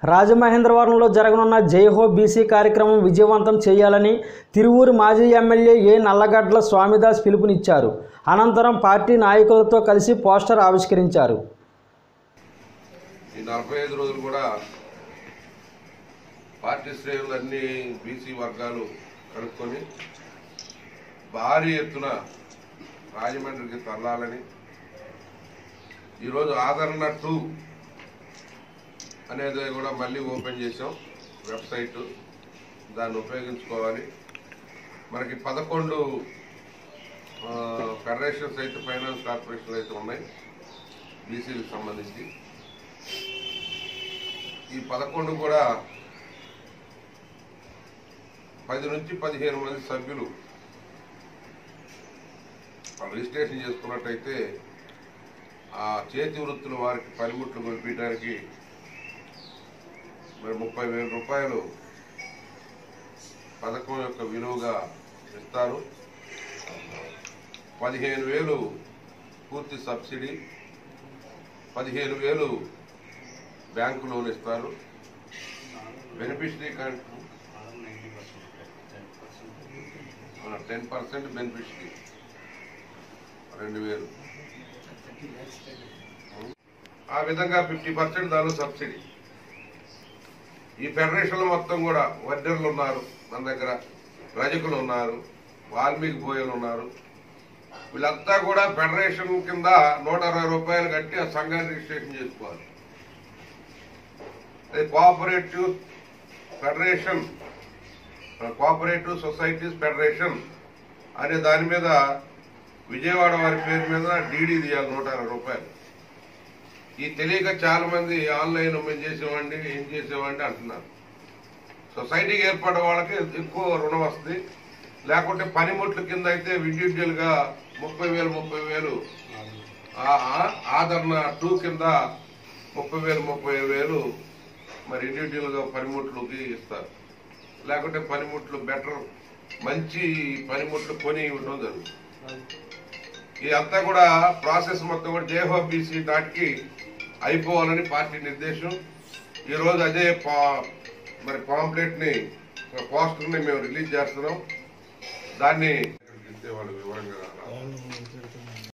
రాజమహేంద్రవరంలో జరగనున్న జైహో బీసీ కార్యక్రమం విజయవంతం చేయాలని తిరువూరు మాజీ ఎమ్మెల్యే ఏ నల్లగడ్ల స్వామిదాస్ పిలుపునిచ్చారు అనంతరం పార్టీ నాయకులతో కలిసి పోస్టర్ ఆవిష్కరించారు ఈ నలభై ఐదు రోజులు కూడా పార్టీ శ్రేణులు అన్ని బీసీ వర్గాలు కలుపుకొని భారీ ఎత్తున రాజమండ్రికి తరలాలని ఈరోజు ఆదరణ టూ అనేది కూడా మళ్ళీ ఓపెన్ చేసాం వెబ్సైట్ దాన్ని ఉపయోగించుకోవాలి మనకి పదకొండు ఆ, ఫెడరేషన్స్ అయితే ఫైనాన్స్ కార్పొరేషన్లు అయితే ఉన్నాయి బీసీలకు సంబంధించి ఈ పదకొండు కూడా పది నుంచి పదిహేను మంది సభ్యులు రిజిస్ట్రేషన్ చేసుకున్నట్టయితే ఆ చేతి వృత్తుల వారికి పనిముట్లు కొనిపించడానికి మరి ముప్పై వేల రూపాయలు పథకం యొక్క విలువగా ఇస్తారు పదిహేను వేలు పూర్తి సబ్సిడీ పదిహేను వేలు బ్యాంకు లోన్ ఇస్తారు బెనిఫిషరీ టెన్ పర్సెంట్ బెనిఫిషరీ రెండు వేలు ఆ విధంగా ఫిఫ్టీ పర్సెంట్ దానిలో సబ్సిడీ ఈ ఫెడరేషన్లో మొత్తం కూడా వడ్డర్లు ఉన్నారు మన దగ్గర రజకులు ఉన్నారు వాల్మీకి బోయలు ఉన్నారు వీళ్ళంతా కూడా ఫెడరేషన్ కింద నూట అరవై రూపాయలు కట్టి ఆ సంఘాన్ని రిజిస్ట్రేషన్ చేసుకోవాలి అది cooperative federation cooperative societies federation అనే దాని మీద విజయవాడ వారి పేరు మీద డీడీ తీయాలి నూట అరవై రూపాయలు ఈ తెలియక చాలా మంది ఆన్లైన్ మేము చేసేవాడిని ఏం చేసేవాడిని అంటున్నారు సొసైటీకి ఏర్పడే వాళ్ళకి ఎక్కువ రుణం వస్తుంది లేకుంటే పనిముట్ల కింద అయితే ఇండివిజువల్ గా ముప్పై వేలు ముప్పై వేలు ఆ- ఆ- ఆదరణ టూ కింద ముప్పై వేలు ముప్పై వేలు మరి ఇండివిజువల్ గా పనిముట్లుకి ఇస్తారు లేకుంటే పనిముట్లు బెటర్ మంచి పనిముట్లు కొని ఇవ్వడం జరుగుతుంది ఇదంతా కూడా ప్రాసెస్ మొత్తం కూడా జేహో బీసీ నాటికి అయిపోవాలని పార్టీ నిర్దేశం ఈ రోజు అదే పా- మరి పాంప్లెట్ ని పోస్టర్ ని మేము రిలీజ్ చేస్తున్నాం దాన్ని ఇస్తే వాళ్ళు వివరంగా